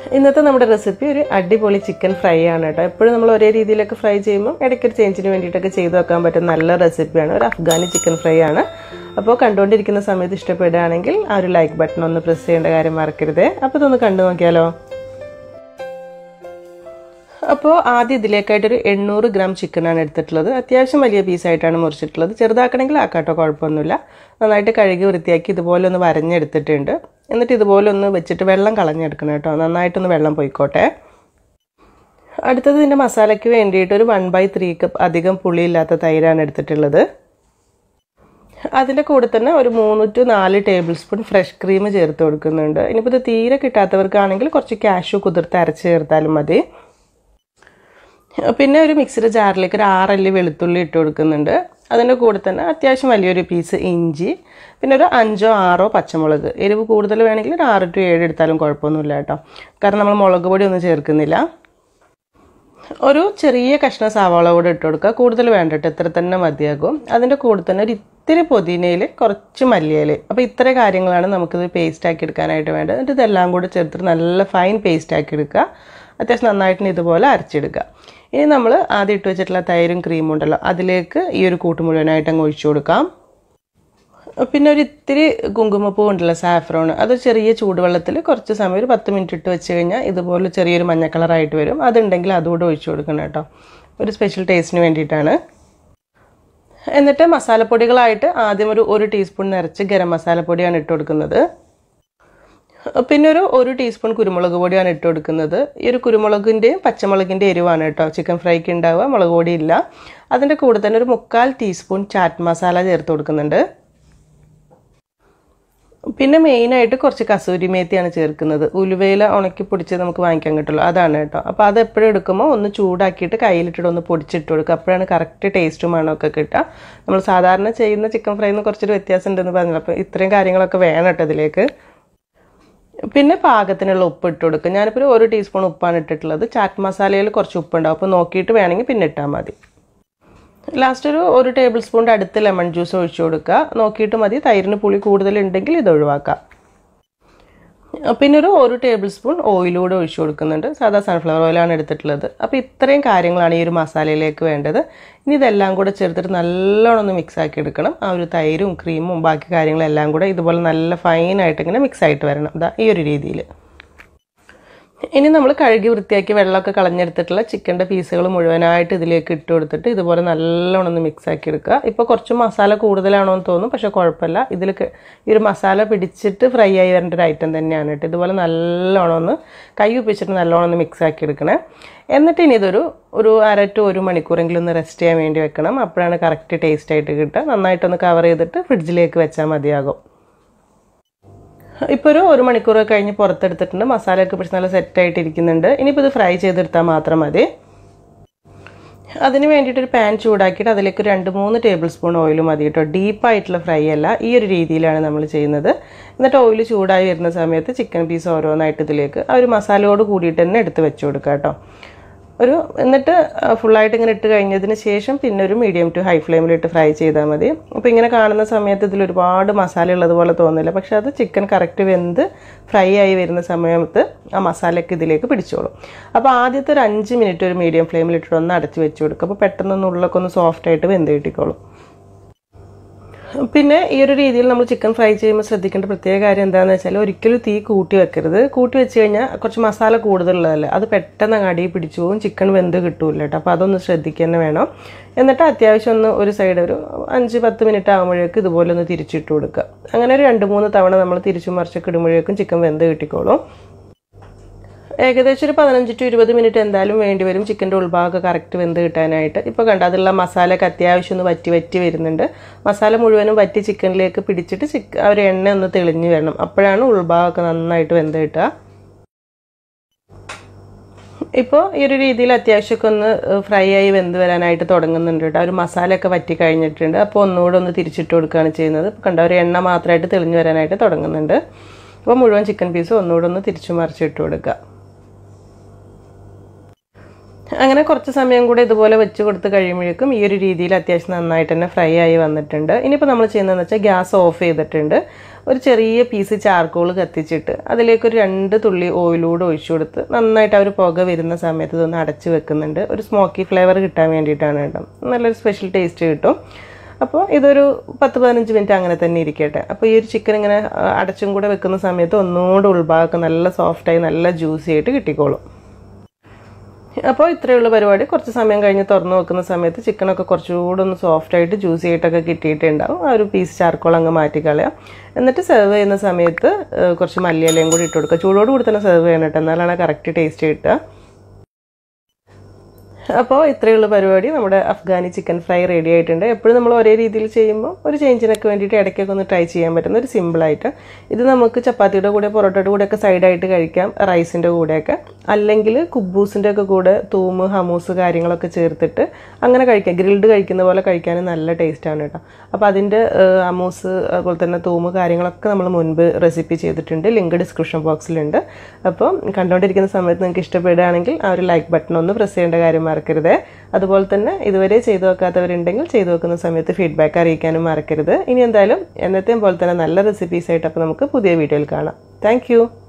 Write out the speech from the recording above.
ഇന്നത്തെ നമ്മുടെ റെസിപ്പി ഒരു അടിപൊളി ചിക്കൻ ഫ്രൈ ആണ് കേട്ടോ എപ്പോഴും നമ്മൾ ഒരേ രീതിയിലൊക്കെ ഫ്രൈ ചെയ്യുമ്പോൾ ഇടയ്ക്കൊരു ചേഞ്ചിന് വേണ്ടിയിട്ടൊക്കെ ചെയ്ത് വെക്കാൻ പറ്റുന്ന നല്ല റെസിപ്പിയാണ് ഒരു അഫ്ഗാനി ചിക്കൻ ഫ്രൈ ആണ് അപ്പോൾ കണ്ടുകൊണ്ടിരിക്കുന്ന സമയത്ത് ഇഷ്ടപ്പെടുകയാണെങ്കിൽ ആ ഒരു ലൈക്ക് ബട്ടൺ ഒന്ന് പ്രസ് ചെയ്യേണ്ട കാര്യം മറക്കരുത് അപ്പോൾ ഇതൊന്ന് കണ്ടു നോക്കിയാലോ അപ്പോൾ ആദ്യം ഇതിലേക്കായിട്ടൊരു എണ്ണൂറ് ഗ്രാം ചിക്കനാണ് എടുത്തിട്ടുള്ളത് അത്യാവശ്യം വലിയ പീസായിട്ടാണ് മുറിച്ചിട്ടുള്ളത് ചെറുതാക്കണമെങ്കിൽ ആക്കാട്ടോ കുഴപ്പമൊന്നുമില്ല നന്നായിട്ട് കഴുകി വൃത്തിയാക്കി ഇതുപോലെ ഒന്ന് വരഞ്ഞെടുത്തിട്ടുണ്ട് എന്നിട്ട് ഇതുപോലെ ഒന്ന് വെച്ചിട്ട് വെള്ളം കളഞ്ഞെടുക്കണം കേട്ടോ നന്നായിട്ടൊന്ന് വെള്ളം പോയിക്കോട്ടെ അടുത്തത് ഇതിൻ്റെ മസാലയ്ക്ക് വേണ്ടിയിട്ട് ഒരു വൺ ബൈ ത്രീ കപ്പ് അധികം പുളിയില്ലാത്ത തൈരാണ് എടുത്തിട്ടുള്ളത് അതിൻ്റെ കൂടെ തന്നെ ഒരു മൂന്ന് ടു നാല് ടേബിൾ സ്പൂൺ ഫ്രഷ് ക്രീം ചേർത്ത് കൊടുക്കുന്നുണ്ട് ഇനിയിപ്പോൾ ഇത് തീരെ കിട്ടാത്തവർക്കാണെങ്കിൽ കുറച്ച് കാഷ്യൂ കുതിർത്ത് അരച്ച് ചേർത്താലും മതി പിന്നെ ഒരു മിക്സിയുടെ ജാറിലേക്ക് ഒരു ആറല്ലി വെളുത്തുള്ളി ഇട്ട് കൊടുക്കുന്നുണ്ട് അതിൻ്റെ കൂടെ തന്നെ അത്യാവശ്യം വലിയൊരു പീസ് ഇഞ്ചി പിന്നെ ഒരു അഞ്ചോ ആറോ പച്ചമുളക് എരിവ് കൂടുതൽ വേണമെങ്കിൽ ഒരു ആറ് ടു ഏഴ് എടുത്താലും കുഴപ്പമൊന്നുമില്ല കേട്ടോ കാരണം നമ്മൾ മുളക് പൊടി ഒന്നും ചേർക്കുന്നില്ല ഒരു ചെറിയ കഷ്ണം സവാള കൂടെ ഇട്ട് കൊടുക്കുക കൂടുതൽ വേണ്ടിട്ട് ഇത്ര തന്നെ മതിയാകും അതിൻ്റെ കൂടെ തന്നെ ഒരു ഇത്തിരി പുതിനയിൽ കുറച്ച് മല്ലിയില അപ്പോൾ ഇത്ര കാര്യങ്ങളാണ് നമുക്കിത് പേസ്റ്റ് ആക്കി എടുക്കാനായിട്ട് വേണ്ടത് എന്നിട്ട് ഇതെല്ലാം കൂടെ ചേർത്തിട്ട് നല്ല ഫൈൻ പേസ്റ്റ് ആക്കി എടുക്കുക അത്യാവശ്യം നന്നായിട്ട് ഇതുപോലെ അരച്ചെടുക്കുക ഇനി നമ്മൾ ആദ്യം ഇട്ട് വെച്ചിട്ടുള്ള തൈരും ക്രീമും ഉണ്ടല്ലോ അതിലേക്ക് ഈ ഒരു കൂട്ട് മുഴുവനായിട്ട് അങ്ങ് ഒഴിച്ചു കൊടുക്കാം പിന്നെ ഒരു ഇത്തിരി കുങ്കുമപ്പൂ ഉണ്ടല്ലോ സാഫ്രോൺ അത് ചെറിയ ചൂടുവെള്ളത്തിൽ കുറച്ച് സമയം ഒരു പത്ത് മിനിറ്റ് ഇട്ട് വെച്ച് കഴിഞ്ഞാൽ ഇതുപോലെ ചെറിയൊരു മഞ്ഞ കളറായിട്ട് വരും അതുണ്ടെങ്കിൽ അതുകൂടെ ഒഴിച്ചു കൊടുക്കണം കേട്ടോ ഒരു സ്പെഷ്യൽ ടേസ്റ്റിന് വേണ്ടിയിട്ടാണ് എന്നിട്ട് മസാലപ്പൊടികളായിട്ട് ആദ്യം ഒരു ഒരു ടീസ്പൂൺ നിറച്ച് ഗരം മസാലപ്പൊടിയാണ് ഇട്ട് കൊടുക്കുന്നത് പിന്നെ ഒരു ഒരു ടീസ്പൂൺ കുരുമുളക് പൊടിയാണ് ഇട്ട് കൊടുക്കുന്നത് ഈ ഒരു കുരുമുളകിൻ്റെയും പച്ചമുളകിൻ്റെ എരിവാണ് കേട്ടോ ചിക്കൻ ഫ്രൈക്ക് ഉണ്ടാവുക മുളക് പൊടി ഇല്ല അതിൻ്റെ കൂടെ തന്നെ ഒരു മുക്കാൽ ടീസ്പൂൺ ചാറ്റ് മസാല ചേർത്ത് കൊടുക്കുന്നുണ്ട് പിന്നെ മെയിനായിട്ട് കുറച്ച് കസൂരി മേത്തിയാണ് ചേർക്കുന്നത് ഉലുവയില ഉണക്കി പൊടിച്ച് നമുക്ക് വാങ്ങിക്കാൻ കിട്ടുള്ളൂ അതാണ് കേട്ടോ അപ്പോൾ അത് എപ്പോഴും എടുക്കുമ്പോൾ ഒന്ന് ചൂടാക്കിയിട്ട് കയ്യിലിട്ടിട്ട് ഒന്ന് പൊടിച്ചിട്ട് കൊടുക്കുക അപ്പോഴാണ് കറക്റ്റ് ടേസ്റ്റും മണമൊക്കെ കിട്ടുക നമ്മൾ സാധാരണ ചെയ്യുന്ന ചിക്കൻ ഫ്രൈയിൽ നിന്ന് കുറച്ചൊരു വ്യത്യാസം ഉണ്ടെന്ന് പറഞ്ഞു അപ്പോൾ ഇത്രയും കാര്യങ്ങളൊക്കെ വേണം കേട്ടോ ഇതിലേക്ക് പിന്നെ പാകത്തിനുള്ള ഉപ്പ് ഇട്ട് കൊടുക്കുക ഞാനിപ്പോൾ ഒരു ടീസ്പൂൺ ഉപ്പാണ് ഇട്ടിട്ടുള്ളത് ചാറ്റ് മസാലയിൽ കുറച്ച് ഉപ്പുണ്ടാവും അപ്പോൾ നോക്കിയിട്ട് വേണമെങ്കിൽ പിന്നെ ഇട്ടാൽ മതി ലാസ്റ്റ് ഒരു ഒരു ടേബിൾ സ്പൂണിൻ്റെ അടുത്ത് ലെമൺ ജ്യൂസ് ഒഴിച്ചു കൊടുക്കുക നോക്കിയിട്ട് മതി തൈരിന് പുളി കൂടുതലുണ്ടെങ്കിൽ ഇത് ഒഴിവാക്കാം പിന്നെ ഒരു ഒരു ടേബിൾ സ്പൂൺ ഓയിലൂടെ ഒഴിച്ചു കൊടുക്കുന്നുണ്ട് സാധാ സൺഫ്ലവർ ഓയിലാണ് എടുത്തിട്ടുള്ളത് അപ്പോൾ ഇത്രയും കാര്യങ്ങളാണ് ഈ ഒരു മസാലയിലേക്ക് വേണ്ടത് ഇനി ഇതെല്ലാം കൂടെ ചേർത്തിട്ട് നല്ലോണം ഒന്ന് മിക്സ് ആക്കി എടുക്കണം ആ ഒരു തൈരും ക്രീമും ബാക്കി കാര്യങ്ങളെല്ലാം കൂടെ ഇതുപോലെ നല്ല ഫൈനായിട്ട് ഇങ്ങനെ മിക്സ് ആയിട്ട് വരണം ഇതാ ഈ ഒരു രീതിയിൽ ഇനി നമ്മൾ കഴുകി വൃത്തിയാക്കി വെള്ളമൊക്കെ കളഞ്ഞെടുത്തിട്ടുള്ള ചിക്കൻ്റെ പീസുകൾ മുഴുവനായിട്ട് ഇതിലേക്ക് ഇട്ട് കൊടുത്തിട്ട് ഇതുപോലെ നല്ലോണം ഒന്ന് മിക്സ് ആക്കി എടുക്കുക ഇപ്പോൾ കുറച്ച് മസാല കൂടുതലാണോ എന്ന് തോന്നും പക്ഷേ കുഴപ്പമില്ല ഇതിൽ ഈ ഒരു മസാല പിടിച്ചിട്ട് ഫ്രൈ ആയി വരേണ്ട ഒരു ഐറ്റം തന്നെയാണ് കേട്ടോ ഇതുപോലെ നല്ലോണം ഒന്ന് കൈ ഉപ്പിച്ചിട്ട് നല്ലോണം ഒന്ന് മിക്സ് ആക്കി എടുക്കണേ എന്നിട്ട് ഇനി ഇതൊരു ഒരു അര ടു ഒരു മണിക്കൂറെങ്കിലും ഒന്ന് റെസ്റ്റ് ചെയ്യാൻ വേണ്ടി വെക്കണം അപ്പോഴാണ് കറക്റ്റ് ടേസ്റ്റ് ആയിട്ട് കിട്ടുക നന്നായിട്ടൊന്ന് കവർ ചെയ്തിട്ട് ഫ്രിഡ്ജിലേക്ക് വെച്ചാൽ മതിയാകും ഇപ്പോൾ ഒരു ഒരു മണിക്കൂർ കഴിഞ്ഞ് പുറത്തെടുത്തിട്ടുണ്ട് മസാലയൊക്കെ പിടിച്ച് നല്ല സെറ്റായിട്ട് ഇരിക്കുന്നുണ്ട് ഇനിയിപ്പോൾ ഇത് ഫ്രൈ ചെയ്തെടുത്താൽ മാത്രം മതി അതിന് വേണ്ടിയിട്ട് ഒരു പാൻ ചൂടാക്കിയിട്ട് അതിലേക്ക് ഒരു രണ്ട് മൂന്ന് ടേബിൾ സ്പൂൺ ഓയിൽ മതി കേട്ടോ ഡീപ്പായിട്ടുള്ള ഫ്രൈ അല്ല ഈ ഒരു രീതിയിലാണ് നമ്മൾ ചെയ്യുന്നത് എന്നിട്ട് ഓയിൽ ചൂടായി വരുന്ന സമയത്ത് ചിക്കൻ പീസ് ഓരോന്നായിട്ട് ഇതിലേക്ക് ആ ഒരു മസാലയോട് കൂടിയിട്ട് തന്നെ എടുത്ത് വെച്ച് കൊടുക്കുക കേട്ടോ ഒരു എന്നിട്ട് ഫുള്ളായിട്ട് ഇങ്ങനെ ഇട്ട് കഴിഞ്ഞതിന് ശേഷം പിന്നെ ഒരു മീഡിയം ടു ഹൈ ഫ്ലെയിമിലിട്ട് ഫ്രൈ ചെയ്താൽ മതി അപ്പോൾ ഇങ്ങനെ കാണുന്ന സമയത്ത് ഇതിൽ ഒരുപാട് മസാല ഉള്ളതുപോലെ തോന്നില്ല പക്ഷെ അത് ചിക്കൻ കറക്റ്റ് വെന്ത് ഫ്രൈ ആയി വരുന്ന സമയത്ത് ആ മസാലയൊക്കെ ഇതിലേക്ക് പിടിച്ചോളും അപ്പോൾ ആദ്യത്തെ ഒരു അഞ്ച് മിനിറ്റ് ഒരു മീഡിയം ഫ്ലെയിമിലിട്ട് ഒന്ന് അടച്ച് വെച്ച് കൊടുക്കും അപ്പോൾ പെട്ടെന്ന് ഉള്ളൊക്കെ ഒന്ന് സോഫ്റ്റ് ആയിട്ട് വെന്ത് കിട്ടിക്കോളും പിന്നെ ഈ ഒരു രീതിയിൽ നമ്മൾ ചിക്കൻ ഫ്രൈ ചെയ്യുമ്പോൾ ശ്രദ്ധിക്കേണ്ട പ്രത്യേക കാര്യം എന്താണെന്ന് വെച്ചാൽ ഒരിക്കലും തീ കൂട്ടി വെക്കരുത് കൂട്ടി വെച്ച് കഴിഞ്ഞാൽ കുറച്ച് മസാല കൂടുതലുള്ളതല്ലേ അത് പെട്ടെന്ന് അടി പിടിച്ചു പോകും ചിക്കൻ വെന്ത് കിട്ടൂല കേട്ടോ അപ്പോൾ അതൊന്ന് ശ്രദ്ധിക്കുക തന്നെ വേണം എന്നിട്ട് അത്യാവശ്യം ഒന്ന് ഒരു സൈഡ് ഒരു അഞ്ച് പത്ത് മിനിറ്റ് ആകുമ്പോഴേക്കും ഇതുപോലെ ഒന്ന് തിരിച്ചിട്ട് കൊടുക്കുക അങ്ങനെ ഒരു രണ്ട് മൂന്ന് തവണ നമ്മൾ തിരിച്ചു മറിച്ചൊക്കെ ഇടുമ്പോഴേക്കും ചിക്കൻ വെന്ത് കിട്ടിക്കോളും ഏകദേശം ഒരു പതിനഞ്ച് ടു ഇരുപത് മിനിറ്റ് എന്തായാലും വേണ്ടി വരും ചിക്കൻ്റെ ഉൾഭാഗമൊക്കെ കറക്റ്റ് വെന്ത് കിട്ടാനായിട്ട് ഇപ്പോൾ കണ്ട അതിലുള്ള മസാലയൊക്കെ അത്യാവശ്യം ഒന്ന് വറ്റി വറ്റി വരുന്നുണ്ട് മസാല മുഴുവനും വറ്റി ചിക്കനിലേക്ക് പിടിച്ചിട്ട് ചിക്ക ആ ഒരു എണ്ണ ഒന്ന് തെളിഞ്ഞ് വരണം അപ്പോഴാണ് ഉൾഭാഗമൊക്കെ നന്നായിട്ട് വെന്ത് കിട്ടുക ഇപ്പോൾ ഈ ഒരു രീതിയിൽ അത്യാവശ്യമൊക്കെ ഒന്ന് ഫ്രൈ ആയി വെന്ത് വരാനായിട്ട് തുടങ്ങുന്നുണ്ട് കേട്ടോ ഒരു മസാലയൊക്കെ വറ്റി കഴിഞ്ഞിട്ടുണ്ട് അപ്പോൾ ഒന്നുകൂടെ ഒന്ന് തിരിച്ചിട്ട് കൊടുക്കുകയാണ് ചെയ്യുന്നത് കണ്ട ഒരു എണ്ണ മാത്രമായിട്ട് തെളിഞ്ഞ് വരാനായിട്ട് തുടങ്ങുന്നുണ്ട് അപ്പോൾ മുഴുവൻ ചിക്കൻ പീസും ഒന്നുകൂടെ ഒന്ന് തിരിച്ചു മറിച്ചിട്ട് കൊടുക്കുക അങ്ങനെ കുറച്ച് സമയം കൂടെ ഇതുപോലെ വെച്ച് കൊടുത്ത് കഴിയുമ്പോഴേക്കും ഈ ഒരു രീതിയിൽ അത്യാവശ്യം നന്നായിട്ട് തന്നെ ഫ്രൈ ആയി വന്നിട്ടുണ്ട് ഇനിയിപ്പോൾ നമ്മൾ ചെയ്യുന്നതെന്ന് വെച്ചാൽ ഗ്യാസ് ഓഫ് ചെയ്തിട്ടുണ്ട് ഒരു ചെറിയ പീസ് ചാർക്കോൾ കത്തിച്ചിട്ട് അതിലേക്ക് ഒരു രണ്ട് തുള്ളി ഓയിലൂടെ ഒഴിച്ചു കൊടുത്ത് നന്നായിട്ട് ആ ഒരു പുക വരുന്ന സമയത്ത് ഇതൊന്ന് അടച്ച് വെക്കുന്നുണ്ട് ഒരു സ്മോക്കി ഫ്ലേവർ കിട്ടാൻ വേണ്ടിയിട്ടാണ് കേട്ടോ നല്ലൊരു സ്പെഷ്യൽ ടേസ്റ്റ് കിട്ടും അപ്പോൾ ഇതൊരു പത്ത് പതിനഞ്ച് മിനിറ്റ് അങ്ങനെ തന്നെ ഇരിക്കട്ടെ അപ്പോൾ ഈ ഒരു ചിക്കൻ ഇങ്ങനെ ആ, അടച്ചും കൂടെ വെക്കുന്ന സമയത്ത് ഒന്നുകൂടെ ഉൾഭാഗമൊക്കെ നല്ല സോഫ്റ്റായി നല്ല ജ്യൂസി ആയിട്ട് കിട്ടിക്കോളും അപ്പോൾ ഇത്രയുള്ള പരിപാടി കുറച്ച് സമയം കഴിഞ്ഞ് തുറന്ന് വെക്കുന്ന സമയത്ത് ചിക്കനൊക്കെ കുറച്ചുകൂടെ ഒന്ന് സോഫ്റ്റ് ആയിട്ട് ജ്യൂസി ആയിട്ടൊക്കെ കിട്ടിയിട്ടുണ്ടാവും ആ ഒരു പീസ് ചാർക്കോൾ അങ്ങ് മാറ്റി കളയാം എന്നിട്ട് സെർവ് ചെയ്യുന്ന സമയത്ത് ഏഹ്, കുറച്ച് മല്ലിയിലയും കൂടി ഇട്ട് കൊടുക്കുക ചൂടോട് കൂടി തന്നെ സെർവ് ചെയ്യണം കേട്ടോ എന്നാലാണ് കറക്റ്റ് ടേസ്റ്റ് കിട്ടുക അപ്പോൾ ഇത്രയുള്ള പരിപാടി നമ്മുടെ അഫ്ഗാനി ചിക്കൻ ഫ്രൈ റെഡി ആയിട്ടുണ്ട് എപ്പോഴും നമ്മൾ ഒരേ രീതിയിൽ ചെയ്യുമ്പോൾ ഒരു ചേഞ്ചിനൊക്കെ വേണ്ടിയിട്ട് ഇടയ്ക്കൊക്കെ ഒന്ന് ട്രൈ ചെയ്യാൻ പറ്റുന്ന ഒരു സിമ്പിളായിട്ട് ഇത് നമുക്ക് ചപ്പാത്തിയുടെ കൂടെ പൊറോട്ടയുടെ കൂടെ ഒക്കെ സൈഡായിട്ട് കഴിക്കാം റൈസിൻ്റെ കൂടെയൊക്കെ അല്ലെങ്കിൽ കുബൂസിൻ്റെ ഒക്കെ കൂടെ തൂമ് ഹമൂസ് കാര്യങ്ങളൊക്കെ ചേർത്തിട്ട് അങ്ങനെ കഴിക്കാം ഗ്രിൽഡ് കഴിക്കുന്ന പോലെ കഴിക്കാൻ നല്ല ടേസ്റ്റാണ് കേട്ടോ അപ്പോൾ അതിൻ്റെ ഹമൂസ് അതുപോലെ തന്നെ തൂമ് കാര്യങ്ങളൊക്കെ നമ്മൾ മുൻപ് റെസിപ്പി ചെയ്തിട്ടുണ്ട് ലിങ്ക് ഡിസ്ക്രിപ്ഷൻ ബോക്സിലുണ്ട് അപ്പോൾ കണ്ടുകൊണ്ടിരിക്കുന്ന സമയത്ത് നിങ്ങൾക്ക് ഇഷ്ടപ്പെടുകയാണെങ്കിൽ ആ ഒരു ലൈക്ക് ബട്ടൺ ഒന്ന് പ്രസ് ചെയ്യേണ്ട കാര്യം മറക്കരുത് അതുപോലെ തന്നെ ഇതുവരെ ചെയ്തു വെക്കാത്തവരുണ്ടെങ്കിൽ ചെയ്തു വെക്കുന്ന സമയത്ത് ഫീഡ്ബാക്ക് അറിയിക്കാനും മറക്കരുത് ഇനി എന്തായാലും എന്നത്തെയും പോലെ തന്നെ നല്ല റെസിപ്പീസ് ആയിട്ട് അപ്പോൾ നമുക്ക് പുതിയ വീഡിയോയിൽ കാണാം താങ്ക്